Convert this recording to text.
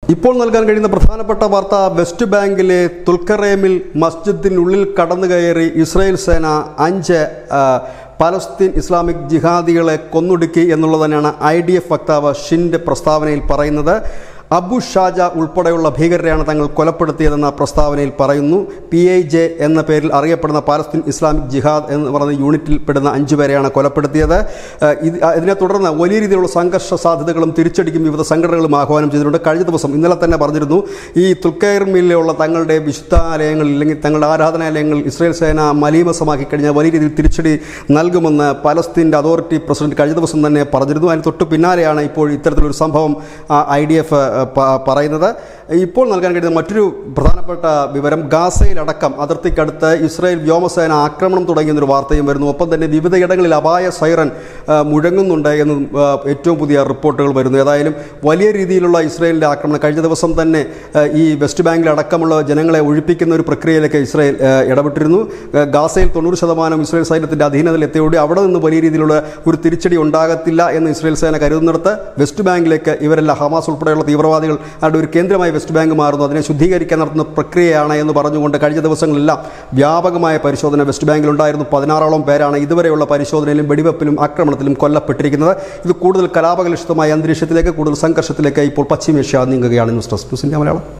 ഇപ്പോൾ നൽകാൻ കഴിയുന്ന പ്രധാനപ്പെട്ട വാർത്ത വെസ്റ്റ് ബാങ്കിലെ തുൽക്കറേമിൽ മസ്ജിദിനുള്ളിൽ കടന്നു കയറി ഇസ്രായേൽ സേന അഞ്ച് ആ, പലസ്തീൻ ഇസ്ലാമിക് ജിഹാദികളെ കൊന്നൊടുക്കി എന്നുള്ളത് തന്നെയാണ് ഐ ഡി എഫ് വക്താവ് ഷിൻ്റെ പ്രസ്താവനയിൽ പറയുന്നത് അബു ഷാജ ഉൾപ്പെടെയുള്ള ഭീകരരെയാണ് തങ്ങൾ കൊലപ്പെടുത്തിയതെന്ന പ്രസ്താവനയിൽ പറയുന്നു പി ഐ ജെ എന്ന പേരിൽ അറിയപ്പെടുന്ന പാലസ്തീൻ ഇസ്ലാമിക് ജിഹാദ് എന്ന് പറയുന്ന യൂണിറ്റിൽ പെടുന്ന അഞ്ചു പേരെയാണ് കൊലപ്പെടുത്തിയത് ഏഹ് ഇത് ആ, ഇതിനെ തുടർന്ന് വലിയ രീതിയിലുള്ള സംഘർഷ സാധ്യതകളും തിരിച്ചടിക്കും വിവിധ സംഘടനകളും ആഹ്വാനം ചെയ്തിട്ടുണ്ട് കഴിഞ്ഞ ദിവസം ഇന്നലെ തന്നെ പറഞ്ഞിരുന്നു ഈ തുൽക്കൈർമിലുള്ള തങ്ങളുടെ വിശുദ്ധാലയങ്ങൾ അല്ലെങ്കിൽ തങ്ങളുടെ ആരാധനാലയങ്ങൾ ഇസ്രായേൽ സേന മലീമസമാക്കി കഴിഞ്ഞാൽ വലിയ രീതിയിൽ തിരിച്ചടി നൽകുമെന്ന് പലസ്തീൻ്റെ അതോറിറ്റി പ്രസിഡന്റ് കഴിഞ്ഞ ദിവസം തന്നെ പറഞ്ഞിരുന്നു അതിന് തൊട്ട് പിന്നാലെയാണ് ഇപ്പോൾ ഇത്തരത്തിലൊരു സംഭവം ഐ ഡി എഫ് പറയുന്നത് ഇപ്പോൾ നൽകാൻ കഴിയുന്ന മറ്റൊരു പ്രധാനപ്പെട്ട വിവരം ഗാസയിലടക്കം അതിർത്തിക്കടുത്ത് ഇസ്രായേൽ വ്യോമസേന ആക്രമണം തുടങ്ങിയെന്നൊരു വാർത്തയും വരുന്നു ഒപ്പം തന്നെ വിവിധയിടങ്ങളിൽ അപായ സൈറൻ ആ, മുഴങ്ങുന്നുണ്ട് എന്നും ആ, ഏറ്റവും പുതിയ റിപ്പോർട്ടുകൾ വരുന്നു ഏതായാലും വലിയ രീതിയിലുള്ള ഇസ്രായേലിൻ്റെ ആക്രമണം കഴിഞ്ഞ ദിവസം തന്നെ ആ, ഈ വെസ്റ്റ് ബാങ്കിലടക്കമുള്ള ജനങ്ങളെ ഒഴിപ്പിക്കുന്ന ഒരു പ്രക്രിയയിലേക്ക് ഇസ്രായേൽ ആ, ഇടപെട്ടിരുന്നു ആ, ഗാസയിൽ തൊണ്ണൂറ് ശതമാനം ഇസ്രായേൽ സൈന്യത്തിൻ്റെ അധീനതയിൽ എത്തിയോടെ അവിടെ നിന്ന് വലിയ രീതിയിലുള്ള ഒരു തിരിച്ചടി ഉണ്ടാകത്തില്ല എന്ന് ഇസ്രായേൽ സേന കരുതുന്നിടത്ത് വെസ്റ്റ് ബാങ്കിലേക്ക് ഇവരെല്ലാം ഹമാസ് ഉൾപ്പെടെയുള്ള തീവ്രവാദികൾ അവരുടെ ഒരു കേന്ദ്രമായി വെസ്റ്റ് ബാങ്ക് മാറുന്നു അതിനെ ശുദ്ധീകരിക്കാൻ നടത്തുന്ന പ്രക്രിയയാണ് എന്ന് പറഞ്ഞുകൊണ്ട് കഴിഞ്ഞ ദിവസങ്ങളിലെല്ലാം വ്യാപകമായ പരിശോധന വെസ്റ്റ് ബാങ്കിലുണ്ടായിരുന്നു പതിനാറോളം പേരാണ് ഇതുവരെയുള്ള പരിശോധനയിലും വെടിവെപ്പിലും ആക്രമണത്തിലും കൊല്ലപ്പെട്ടിരിക്കുന്നത് ഇത് കൂടുതൽ കലാപകലുഷിതമായ അന്തരീക്ഷത്തിലേക്ക് കൂടുതൽ സംഘർഷത്തിലേക്ക് ഇപ്പോൾ പശ്ചിമേഷ്യ നീങ്ങുകയാണ് news desk news India Malayalam